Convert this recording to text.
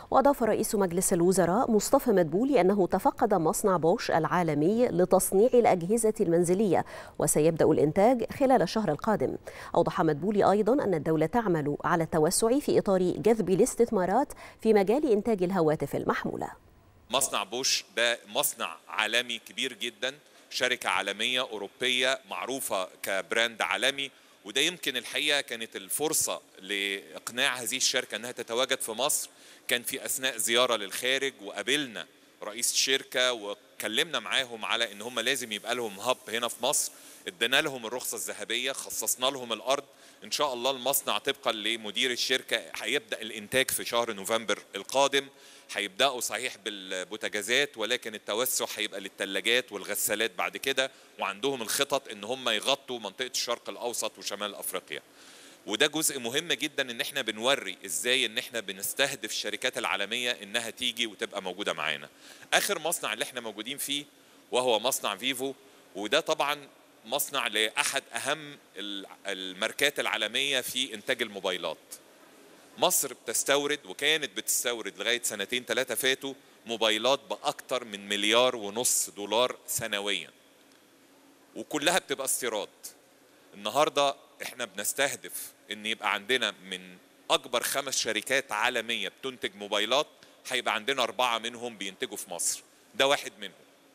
وأضاف رئيس مجلس الوزراء مصطفى مدبولي أنه تفقد مصنع بوش العالمي لتصنيع الأجهزة المنزلية وسيبدأ الإنتاج خلال الشهر القادم أوضح مدبولي أيضا أن الدولة تعمل على التوسع في إطار جذب الاستثمارات في مجال إنتاج الهواتف المحمولة مصنع بوش ده مصنع عالمي كبير جدا شركة عالمية أوروبية معروفة كبراند عالمي وده يمكن الحقيقة كانت الفرصة لإقناع هذه الشركة أنها تتواجد في مصر كان في أثناء زيارة للخارج وقابلنا رئيس الشركة وكلمنا معاهم على ان هم لازم يبقى لهم هب هنا في مصر ادينا لهم الرخصة الذهبية خصصنا لهم الأرض إن شاء الله المصنع طبقا لمدير الشركة هيبدأ الإنتاج في شهر نوفمبر القادم هيبدأوا صحيح بالبوتاجازات ولكن التوسع هيبقى للثلاجات والغسالات بعد كده وعندهم الخطط ان هم يغطوا منطقة الشرق الأوسط وشمال أفريقيا وده جزء مهم جدا ان احنا بنوري ازاي ان احنا بنستهدف الشركات العالمية انها تيجي وتبقى موجودة معانا اخر مصنع اللي احنا موجودين فيه وهو مصنع فيفو وده طبعا مصنع لاحد اهم الماركات العالمية في انتاج الموبايلات مصر بتستورد وكانت بتستورد لغايه سنتين ثلاثه فاتوا موبايلات باكثر من مليار ونص دولار سنويا وكلها بتبقى استيراد النهارده احنا بنستهدف ان يبقى عندنا من اكبر خمس شركات عالميه بتنتج موبايلات هيبقى عندنا اربعه منهم بينتجوا في مصر ده واحد منهم